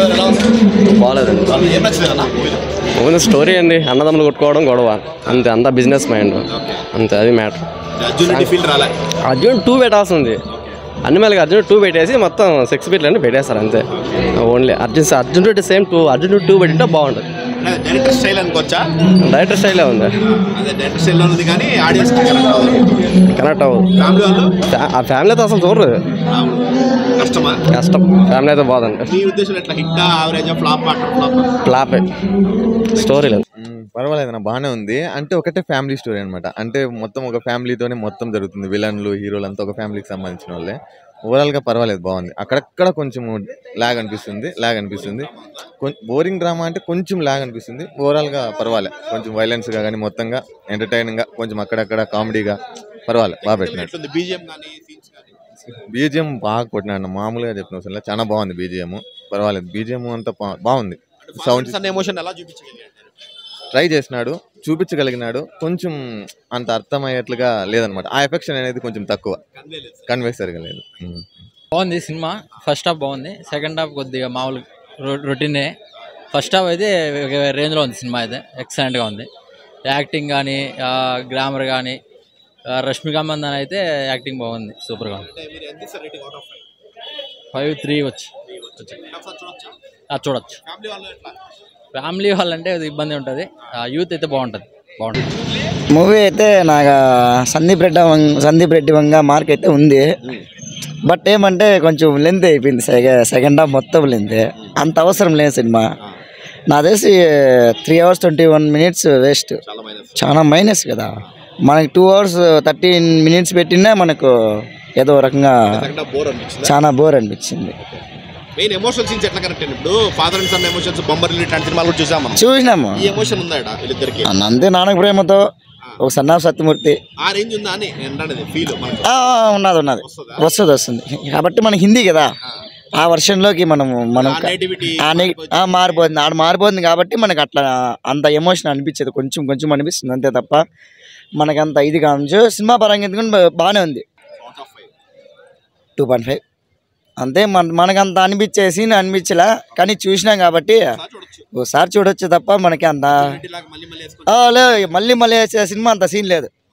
Brother ఎలా ఉంది బాగాలేదండి వాళ్ళు ఏం నచ్చింది అన్న మూవీలో ఓన్లీ స్టోరీ అండి అన్నదమ్ములు కొట్టుకోవడం గొడవ అంతే అంతా బిజినెస్ మైండ్ అంతే అది మ్యాటర్ అర్జున్ రెడ్డి ఫీల్ రాలే అర్జున్ టూ పెట్టాల్సి ఉంది అన్ని మళ్ళీ అర్జున్ టూ పెట్టేసి మొత్తం సిక్స్ ఫీట్లు అన్ని పెట్టేస్తారు అంతే only Arjun Arjun Reddy same to Arjun two పెట్టింటే బాగుంటుంది అంటే డైరెక్టర్ స్టైల్ అనుకోవచ్చా డైరెక్టర్ స్టైలే ఉంది అదే డైరెక్టర్ స్టైల్ ఉంది కానీ ఆడియన్స్ కనెక్ట్ అవ్వదు కనెక్ట్ అవ్వదు ఫ్యామిలీ వాళ్ళు ఫ్యా- ఆ ఫ్యామిలీతో అసలు చూడరు అవును. కష్టమా కష్టం ఫ్యామిలీ అయితే బాగుందండి నీ ఉద్దేశం ఎట్లా hit average flop utter flop ఫ్లాపే స్టోరీ లేదు మ్మ్, పర్వాలేదన్న బాగానే ఉంది అంటే ఒకటే ఫ్యామిలీ స్టోరీ అనమాట అంటే మొత్తం ఒక ఫ్యామిలీతోనే మొత్తం జరుగుతుంది విలన్లు హీరోలు అంతా ఒక ఫ్యామిలీకి సంబంధించిన వాళ్ళే ఓవరాల్గా పర్వాలేదు బాగుంది అక్కడక్కడ కొంచెం లాగ్ అనిపిస్తుంది లాగ్ అనిపిస్తుంది బోరింగ్ డ్రామా అంటే కొంచెం లాగ్ అనిపిస్తుంది ఓవరాల్గా పర్వాలే కొంచెం వైలెన్స్గా కానీ మొత్తంగా ఎంటర్టైనింగ్గా కొంచెం అక్కడక్కడ కామెడీగా పర్వాలే బాగా పెట్టినట్టు ఎట్లుంది బీజిఎం కానీ సీన్స్ కానీ బీజిఎం బాగా కొట్టినాడు మామూలుగా చెప్పిన అవసరం లేదు చాలా బాగుంది బీజిఎం పర్వాలేదు బీజిఎం అంతా బా- బాగుంది సౌండ్ సౌండ్ ఎమోషన్ ఎలా చూపించగలిగాడు ట్రై చేసినాడు చూపించగలిగినాడు కొంచెం అంత అర్థమయ్యేట్లుగా లేదనమాట ఆ ఎఫెక్షన్ అనేది కొంచెం తక్కువ కన్వే సరిగా లేదు ఉమ్. బాగుంది సినిమా ఫస్ట్ హాఫ్ బాగుంది సెకండ్ హాఫ్ కొద్దిగా మామూలు రొ- రొటీనే ఫస్ట్ హాఫ్ అయితే ఒక రేంజ్లో ఉంది సినిమా అయితే ఎక్సలెంట్గా ఉంది యాక్టింగ్ కానీ గ్రామర్ కానీ రష్మిక మందన్ అయితే యాక్టింగ్ బాగుంది సూపర్గా ఉంది అంటే మీరు ఎంత ఇస్తారు rating out of five five three వచ్చి ఒకసారి చూడొచ్చా ఆ, చూడొచ్చు ఫ్యామిలీ వాళ్ళు ఎట్లా ఫ్యామిలీ వాళ్ళంటే అది ఇబ్బంది ఉంటుంది యూత్ అయితే బాగుంటుంది బాగుంటుంది మూవీ అయితే నాకు సందీప్ రెడ్డి వంగ సందీప్ రెడ్డి వంగ మార్క్ అయితే ఉంది బట్ ఏమంటే కొంచెం లెంత్ అయిపోయింది సెగ- సెకండ్ హాఫ్ మొత్తం లెంత్ అంత అవసరం లేదు సినిమా నా తెలిసి three hours twenty one minutes waste చాలా మైనస్ చాలా మైనస్ కదా మనకి టూ అవర్స్ థర్టీన్ మినిట్స్ పెట్టినా మనకు ఏదో రకంగా సెకండ్ హాఫ్ బోర్ అనిపించింది చాలా బోర్ అనిపించింది మెయిన్ ఎమోషనల్ సీన్స్ ఎట్లా కరెక్ట్ ఇప్పుడు ఫాదర్ అండ్ సన్ ఎమోషన్స్ బొమ్మర్ ఇట్లాంటి సినిమాలు కూడా చూసాం మనం చూసినాము ఈ ఎమోషన్ ఉందా ఈడ వీళ్ళిద్దరికి నంది నానక ప్రేమతో ఒక సన్నా సత్యమూర్తి ఆ రేంజ్ ఉందా అని నేను అనేది ఫీల్ మనకు ఆ, ఉన్నది ఉన్నది వస్తుందా? వస్తుంది వస్తుంది కాబట్టి మనకి హిందీ కదా ఆ వర్షన్లోకి మనము మనం ఆ నేటివిటీ ఆ నెగ- ఆ మారిపోతుంది ఆడ మారిపోతుంది కాబట్టి మనకు అట్లా అంత ఎమోషన్ అనిపించదు కొంచెం కొంచెం అనిపిస్తుంది అంతే తప్ప మనకి అంత ఇది కావచ్చు సినిమా పరంగా ఎందుకంటే బా- బాగానే ఉంది out of five two point five అంతే మన మనకు అంత అనిపించే సీన్ అనిపించలే కానీ చూసినాం కాబట్టి చూడొచ్చు ఒకసారి చూడొచ్చు తప్ప మనకి అంత ఇలాగ మళ్ళీ మళ్ళీ వేసుకొని ఆ, లేదు మళ్ళీ మళ్ళీ వేసే సినిమా అంత సీన్ లేదు